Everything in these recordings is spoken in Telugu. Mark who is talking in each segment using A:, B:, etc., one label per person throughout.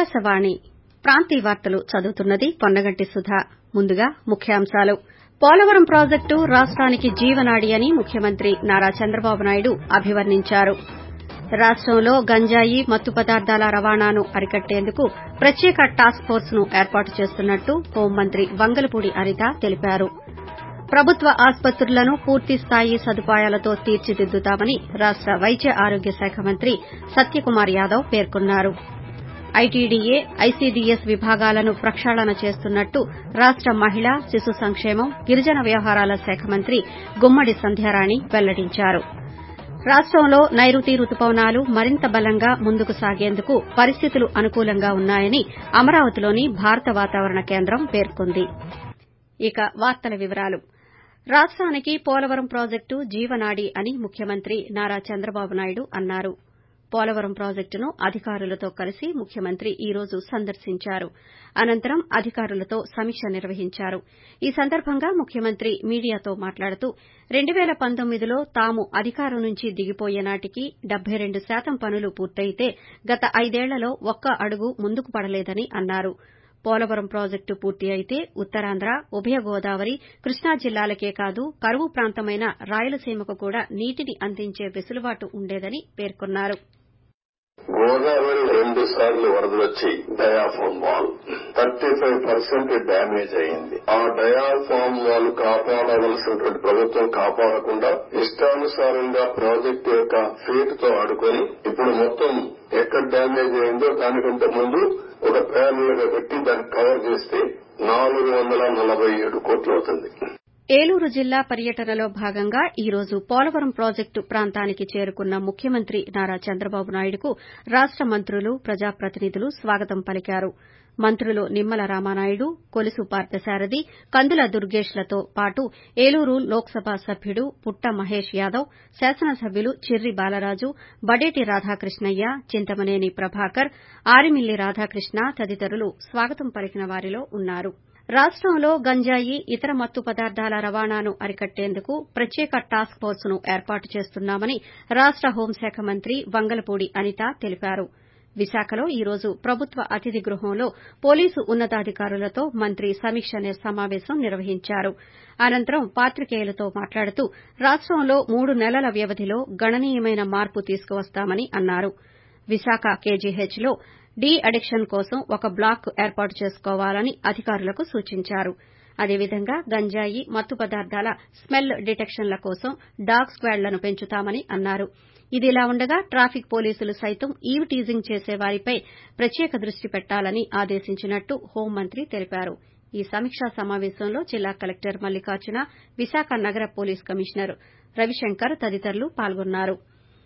A: ఆకాశవాణి ప్రాంతీయ వార్తలు చదువుతున్నది పొన్నగంటి సుధా ముందుగా ముఖ్యాంశాలు పోలవరం ప్రాజెక్టు రాష్టానికి జీవనాడి అని ముఖ్యమంత్రి నారా చంద్రబాబు నాయుడు అభివర్ణించారు రాష్టంలో గంజాయి మత్తు పదార్థాల రవాణాను అరికట్టేందుకు ప్రత్యేక టాస్క్ ఫోర్స్ ను ఏర్పాటు చేస్తున్నట్టు హోంమంత్రి వంగలపూడి అనిత తెలిపారు ప్రభుత్వ ఆసుపత్రులను పూర్తిస్థాయి సదుపాయాలతో తీర్చిదిద్దుతామని రాష్ట వైద్య ఆరోగ్య శాఖ మంత్రి సత్యకుమార్ యాదవ్ పేర్కొన్నారు ఐటీడీఏ ఐసీడీఎస్ విభాగాలను ప్రక్షాళన చేస్తున్నట్టు రాష్ట మహిళా శిశు సంక్షేమం గిరిజన వ్యవహారాల శాఖ మంత్రి గుమ్మడి సంధ్యారాణి వెల్లడించారు రాష్టంలో నైరుతి రుతుపవనాలు మరింత బలంగా ముందుకు సాగేందుకు పరిస్థితులు అనుకూలంగా ఉన్నాయని అమరావతిలోని భారత వాతావరణ కేంద్రం పేర్కొంది ఇక వార్తల వివరాలు రాష్టానికి పోలవరం ప్రాజెక్టు జీవనాడి అని ముఖ్యమంత్రి నారా చంద్రబాబు నాయుడు అన్నారు పోలవరం ప్రాజెక్టును అధికారులతో కలిసి ముఖ్యమంత్రి ఈ రోజు సందర్శించారు అనంతరం అధికారులతో సమీక్ష నిర్వహించారు ఈ సందర్భంగా ముఖ్యమంత్రి మీడియాతో మాట్లాడుతూ రెండు పేల పంతొమ్మిదిలో తాము అధికారం నుంచి దిగిపోయే నాటికి డెబ్బై రెండు శాతం పనులు పూర్తయితే గత ఐదేళ్లలో ఒక్క అడుగు ముందుకు పడలేదని అన్నారు పోలవరం ప్రాజెక్టు పూర్తి అయితే ఉత్తరాంధ్ర ఉభయ గోదావరి కృష్ణా జిల్లాలకే కాదు కరువు ప్రాంతమైన రాయలసీమకు కూడా నీటిని అందించే వెసులుబాటు ఉండేదని పేర్కొన్నారు
B: గోదావరి రెండు సార్లు వరదలొచ్చి diaphragm wall thirty five percent damage అయింది ఆ డయాఫామ్ వాల్ కాపాడవలసినటువంటి ప్రభుత్వం కాపాడకుండా ఇష్టానుసారంగా ప్రాజెక్టు యొక్క ఫేట్ తో ఆడుకొని ఇప్పుడు మొత్తం ఎక్కడ డ్యామేజ్ అయిందో దానికంటే ముందు ఒక ప్యానల్ గా పెట్టి దాన్ని కవర్ చేస్తే నాలుగు వందల నలభై ఏడు కోట్లు అవుతుంది
A: ఏలూరు జిల్లా పర్యటనలో భాగంగా ఈ రోజు పోలవరం ప్రాజెక్టు ప్రాంతానికి చేరుకున్న ముఖ్యమంత్రి నారా చంద్రబాబు నాయుడుకు రాష్ట మంత్రులు ప్రజాప్రతినిధులు స్వాగతం పలికారు మంత్రులు నిమ్మల రామానాయుడు కొలుసు పార్థసారథి కందుల దుర్గేష్లతో పాటు ఏలూరు లోక్సభ సభ్యుడు పుట్ట మహేష్ యాదవ్ శాసనసభ్యులు చిర్రి బాలరాజు బడేటి రాధాకృష్ణయ్య చింతమనేని ప్రభాకర్ ఆరిమిల్లి రాధాకృష్ణ తదితరులు స్వాగతం పలికిన వారిలో ఉన్నారు రాష్టంలో గంజాయి ఇతర మత్తు పదార్థాల రవాణాను అరికట్టేందుకు ప్రత్యేక టాస్క్ ఫోర్స్ ను ఏర్పాటు చేస్తున్నామని రాష్ట హోంశాఖ మంత్రి వంగలపూడి అనిత తెలిపారు విశాఖలో ఈ రోజు ప్రభుత్వ అతిథి గృహంలో పోలీసు ఉన్నతాధికారులతో మంత్రి సమీక్ష సమావేశం నిర్వహించారు అనంతరం పాత్రికేయులతో మాట్లాడుతూ రాష్టంలో మూడు నెలల వ్యవధిలో గణనీయమైన మార్పు తీసుకువస్తామని అన్నారు విశాఖ కేజీహెచ్లో డీ అడిక్షన్ కోసం ఒక బ్లాక్ ఏర్పాటు చేసుకోవాలని అధికారులకు సూచించారు అదేవిధంగా గంజాయి మత్తు పదార్థాల స్మెల్ డిటెక్షన్ల కోసం డాగ్ స్క్వాడ్లను పెంచుతామని అన్నారు ఇదిలా ఉండగా ట్రాఫిక్ పోలీసులు సైతం ఈవ్ టీజింగ్ చేసే వారిపై ప్రత్యేక దృష్టి పెట్టాలని ఆదేశించినట్టు హోంమంత్రి తెలిపారు ఈ సమీక్షా సమావేశంలో జిల్లా కలెక్టర్ మల్లికార్జున విశాఖ నగర పోలీస్ కమిషనర్ రవిశంకర్ తదితరులు పాల్గొన్నారు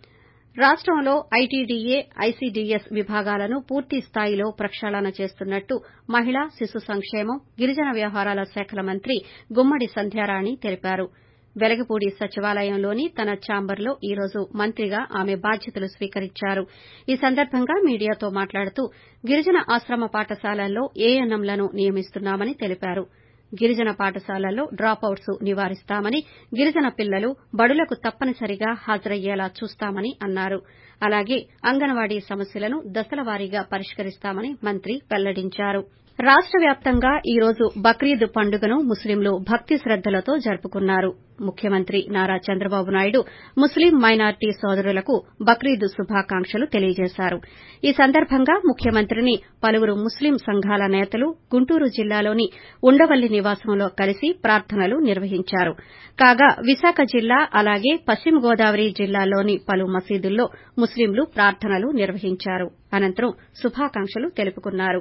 A: రాష్టంలో ఐటీడీఏ ఐసీడీఎస్ విభాగాలను పూర్తి స్థాయిలో ప్రక్షాళన చేస్తున్నట్టు మహిళా శిశు సంక్షేమం గిరిజన వ్యవహారాల శాఖల మంత్రి గుమ్మడి సంధ్యారాణి తెలిపారు వెలగపూడి సచివాలయంలోని తన ఛాంబర్లో ఈ రోజు మంత్రిగా ఆమె బాధ్యతలు స్వీకరించారు ఈ సందర్భంగా మీడియాతో మాట్లాడుతూ గిరిజన ఆశ్రమ పాఠశాలల్లో ఏఎన్ఎంలను నియమిస్తున్నామని తెలిపారు గిరిజన పాఠశాలల్లో డ్రాపౌట్స్ నివారిస్తామని గిరిజన పిల్లలు బడులకు తప్పనిసరిగా హాజరయ్యేలా చూస్తామని అన్నారు అలాగే అంగన్వాడీ సమస్యలను దశలవారీగా పరిష్కరిస్తామని మంత్రి వెల్లడించారు రాష్ట వ్యాప్తంగా ఈ రోజు బక్రీద్ పండుగను ముస్లింలు భక్తి శ్రద్దలతో జరుపుకున్నారు ముఖ్యమంత్రి నారా చంద్రబాబు నాయుడు ముస్లిం మైనార్టీ సోదరులకు బక్రీద్ శుభాకాంక్షలు తెలియజేశారు ఈ సందర్భంగా ముఖ్యమంత్రిని పలువురు ముస్లిం సంఘాల నేతలు గుంటూరు జిల్లాలోని ఉండవల్లి నివాసంలో కలిసి ప్రార్థనలు నిర్వహించారు కాగా విశాఖ జిల్లా అలాగే పశ్చిమ గోదావరి జిల్లాల్లోని పలు మసీదుల్లో ముస్లింలు ప్రార్థనలు నిర్వహించారు అనంతరం శుభాకాంక్షలు తెలుపుకున్నారు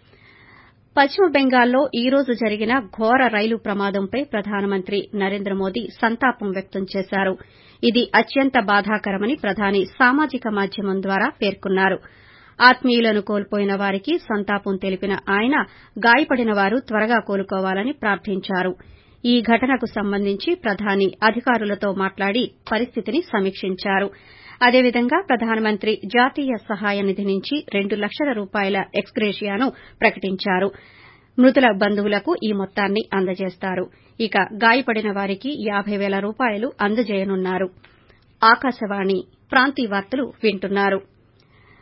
A: పశ్చిమ బెంగాల్లో ఈ రోజు జరిగిన ఘోర రైలు ప్రమాదంపై ప్రధానమంత్రి నరేంద్ర మోదీ సంతాపం వ్యక్తం చేశారు ఇది అత్యంత బాధాకరమని ప్రధాని సామాజిక మాధ్యమం ద్వారా పేర్కొన్నారు ఆత్మీయులను కోల్పోయిన వారికి సంతాపం తెలిపిన ఆయన గాయపడిన వారు త్వరగా కోలుకోవాలని ప్రార్థించారు ఈ ఘటనకు సంబంధించి ప్రధాని అధికారులతో మాట్లాడి పరిస్థితిని సమీక్షించారు అదేవిధంగా ప్రధానమంత్రి జాతీయ సహాయ నిధి నుంచి రెండు లక్షల రూపాయల ఎక్స్గ్రేషియాను ప్రకటించారు మృతుల బంధువులకు ఈ మొత్తాన్ని అందజేస్తారు ఇక గాయపడిన వారికి యాబై పేల రూపాయలు అందజేయనున్నారు ఆకాశవాణి ప్రాంతీయ వార్తలు వింటున్నారు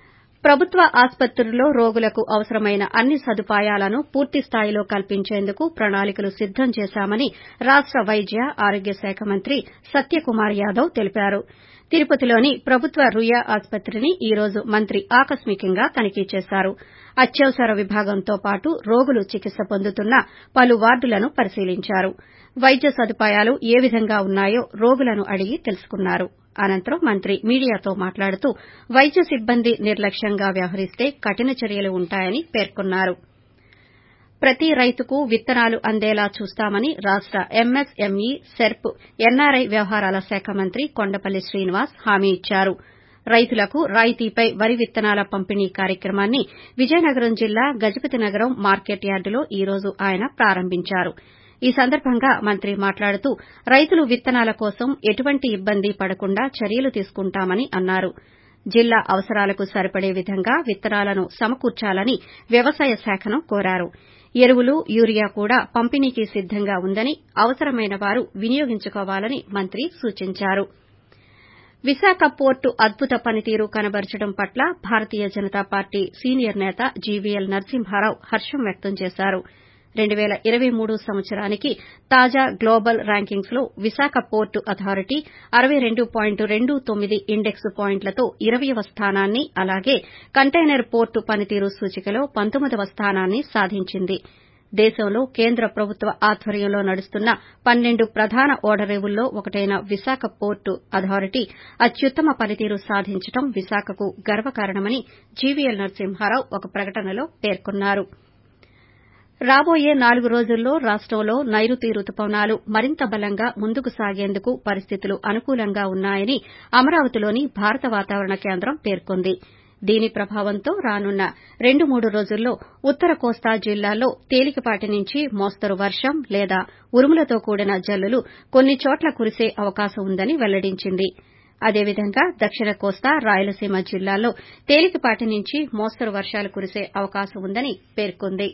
A: ప్రభుత్వ ఆసుపత్రుల్లో రోగులకు అవసరమైన అన్ని సదుపాయాలను పూర్తి స్థాయిలో కల్పించేందుకు ప్రణాళికలు సిద్దం చేశామని రాష్ట వైద్య ఆరోగ్య శాఖ మంత్రి సత్యకుమార్ యాదవ్ తెలిపారు తిరుపతిలోని ప్రభుత్వ రుయా ఆసుపత్రిని ఈ రోజు మంత్రి ఆకస్మికంగా తనిఖీ చేశారు అత్యవసర విభాగంతో పాటు రోగులు చికిత్స పొందుతున్న పలు వార్డులను పరిశీలించారు వైద్య సదుపాయాలు ఏ విధంగా ఉన్నాయో రోగులను అడిగి తెలుసుకున్నారు అనంతరం మంత్రి మీడియాతో మాట్లాడుతూ వైద్య సిబ్బంది నిర్లక్ష్యంగా వ్యవహరిస్తే కఠిన చర్యలు ఉంటాయని పేర్కొన్నారు ప్రతి రైతుకు విత్తనాలు అందేలా చూస్తామని రాష్ట ఎంఎస్ఎంఈ సెర్ప్ ఎన్ఆర్ఐ వ్యవహారాల శాఖ మంత్రి కొండపల్లి శ్రీనివాస్ హామీ ఇచ్చారు రైతులకు రాయితీపై వరి విత్తనాల పంపిణీ కార్యక్రమాన్ని విజయనగరం జిల్లా గజపతినగరం మార్కెట్ యార్డులో ఈ రోజు ఆయన ప్రారంభించారు ఈ సందర్భంగా మంత్రి మాట్లాడుతూ రైతులు విత్తనాల కోసం ఎటువంటి ఇబ్బంది పడకుండా చర్యలు తీసుకుంటామని అన్నారు జిల్లా అవసరాలకు సరిపడే విధంగా విత్తనాలను సమకూర్చాలని వ్యవసాయ శాఖను కోరారు ఎరువులు యూరియా కూడా పంపిణీకి సిద్దంగా ఉందని అవసరమైన వారు వినియోగించుకోవాలని మంత్రి సూచించారు విశాఖ పోర్టు అద్భుత పనితీరు కనబరచడం పట్ల భారతీయ జనతా పార్టీ సీనియర్ నేత జీవీఎల్ నరసింహారావు హర్షం వ్యక్తం చేశారు రెండు పేల ఇరవై మూడు సంవత్సరానికి తాజా గ్లోబల్ ర్యాంకింగ్స్ లో విశాఖ పోర్టు అథారిటీ అరవై రెండు పాయింట్ రెండు తొమ్మిది ఇండెక్స్ పాయింట్లతో ఇరవయవ స్థానాన్ని అలాగే కంటైనర్ పోర్టు పనితీరు సూచికలో పంతొమ్మిదవ స్థానాన్ని సాధించింది దేశంలో కేంద్ర ప్రభుత్వ ఆధ్వర్యంలో నడుస్తున్న పన్నెండు ప్రధాన ఓడరేవుల్లో ఒకటైన విశాఖ పోర్టు అథారిటీ అత్యుత్తమ పనితీరు సాధించడం విశాఖకు గర్వకారణమని జీవీఎల్ నరసింహారావు ఒక ప్రకటనలో పేర్కొన్నారు రాబోయే నాలుగు రోజుల్లో రాష్టంలో నైరుతి రుతుపవనాలు మరింత బలంగా ముందుకు సాగేందుకు పరిస్థితులు అనుకూలంగా ఉన్నాయని అమరావతిలోని భారత వాతావరణ కేంద్రం పేర్కొంది దీని ప్రభావంతో రానున్న రెండు మూడు రోజుల్లో ఉత్తర కోస్తా జిల్లాల్లో తేలికపాటి నుంచి మోస్తరు వర్షం లేదా ఉరుములతో కూడిన జల్లులు కొన్ని చోట్ల కురిసే అవకాశం ఉందని వెల్లడించింది అదేవిధంగా దక్షిణ కోస్తా రాయలసీమ జిల్లాల్లో తేలికపాటి నుంచి మోస్తరు వర్షాలు కురిసే అవకాశం ఉందని పేర్కొంది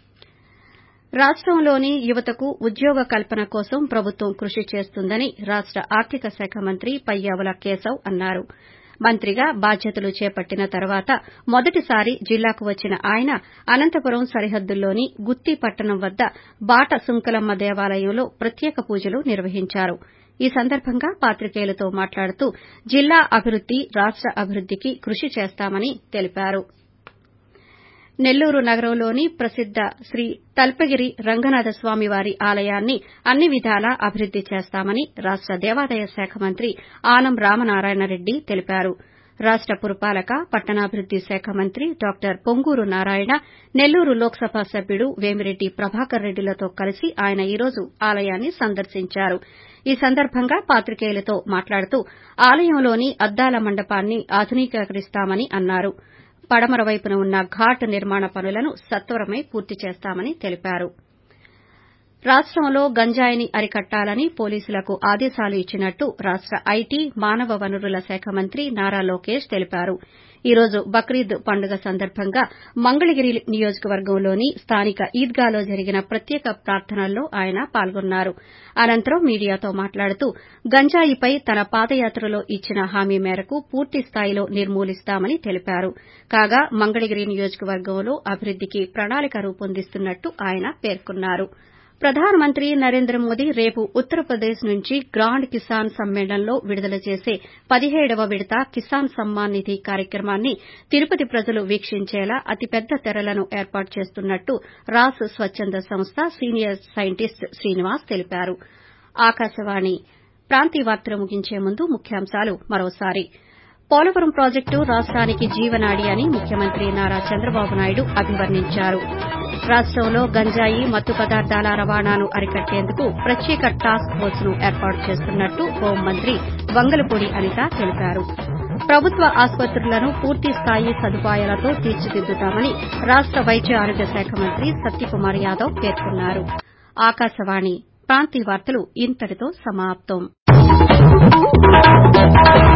A: రాష్టంలోని యువతకు ఉద్యోగ కల్పన కోసం ప్రభుత్వం కృషి చేస్తుందని రాష్ట ఆర్థిక శాఖ మంత్రి పయ్యావుల కేశవ్ అన్నారు మంత్రిగా బాధ్యతలు చేపట్టిన తర్వాత మొదటిసారి జిల్లాకు వచ్చిన ఆయన అనంతపురం సరిహద్దుల్లోని గుత్తి పట్టణం వద్ద బాట సుంకలమ్మ దేవాలయంలో ప్రత్యేక పూజలు నిర్వహించారు ఈ సందర్భంగా పాత్రికేయులతో మాట్లాడుతూ జిల్లా అభివృద్ది రాష్ట అభివృద్దికి కృషి చేస్తామని తెలిపారు నెల్లూరు నగరంలోని ప్రసిద్ద శ్రీ తల్పగిరి రంగనాథస్వామి వారి ఆలయాన్ని అన్ని విధాలా అభివృద్ది చేస్తామని రాష్ట దేవాదాయ శాఖ మంత్రి ఆనం రామనారాయణరెడ్డి తెలిపారు రాష్ట పురపాలక పట్టణాభివృద్ది శాఖ మంత్రి డాక్టర్ పొంగూరు నారాయణ నెల్లూరు లోక్సభ సభ్యుడు వేమిరెడ్డి ప్రభాకర్ రెడ్డిలతో కలిసి ఆయన ఈ రోజు ఆలయాన్ని సందర్శించారు ఈ సందర్భంగా పాత్రికేయులతో మాట్లాడుతూ ఆలయంలోని అద్దాల మండపాన్ని ఆధునీకరిస్తామని అన్నారు పడమర వైపున ఉన్న ఘాట్ నిర్మాణ పనులను సత్వరమే పూర్తి చేస్తామని తెలిపారు రాష్టంలో గంజాయిని అరికట్టాలని పోలీసులకు ఆదేశాలు ఇచ్చినట్టు రాష్ట ఐటీ మానవ వనరుల శాఖ మంత్రి నారా లోకేష్ తెలిపారు ఈ రోజు బక్రీద్ పండుగ సందర్భంగా మంగళగిరి నియోజకవర్గంలోని స్థానిక ఈద్గాలో జరిగిన ప్రత్యేక ప్రార్థనల్లో ఆయన పాల్గొన్నారు అనంతరం మీడియాతో మాట్లాడుతూ గంజాయిపై తన పాదయాత్రలో ఇచ్చిన హామీ మేరకు పూర్తి స్థాయిలో నిర్మూలిస్తామని తెలిపారు కాగా మంగళగిరి నియోజకవర్గంలో అభివృద్దికి ప్రణాళిక రూపొందిస్తున్నట్టు ఆయన పేర్కొన్నారు ప్రధానమంత్రి నరేంద్ర మోదీ రేపు ఉత్తరప్రదేశ్ నుంచి గ్రాండ్ కిసాన్ సమ్మేళన్లో విడుదల చేసే పదిహేడవ విడత కిసాన్ సమ్మాన్ నిధి కార్యక్రమాన్ని తిరుపతి ప్రజలు వీక్షించేలా అతిపెద్ద తెరలను ఏర్పాటు చేస్తున్నట్టు రాస్ స్వచ్చంద సంస్థ సీనియర్ సైంటిస్ట్ శ్రీనివాస్ తెలిపారు ఆకాశవాణి ప్రాంతీయ వార్తలు ముగించే ముందు ముఖ్యాంశాలు మరోసారి పోలవరం ప్రాజెక్టు రాష్టానికి జీవనాడి అని ముఖ్యమంత్రి నారా చంద్రబాబు నాయుడు అభివర్ణించారు రాష్టంలో గంజాయి మత్తు పదార్థాల రవాణాను అరికట్టేందుకు ప్రత్యేక టాస్క్ ఫోర్స్ ను ఏర్పాటు చేస్తున్నట్టు హోంమంత్రి వంగలపూడి అనిత తెలిపారు ప్రభుత్వ ఆసుపత్రులను పూర్తి స్థాయి సదుపాయాలతో తీర్చిదిద్దుతామని రాష్ట వైద్య ఆరోగ్య శాఖ మంత్రి సత్యకుమార్ యాదవ్ పేర్కొన్నారు ఆకాశవాణి ప్రాంతీయ వార్తలు ఇంతటితో సమాప్తం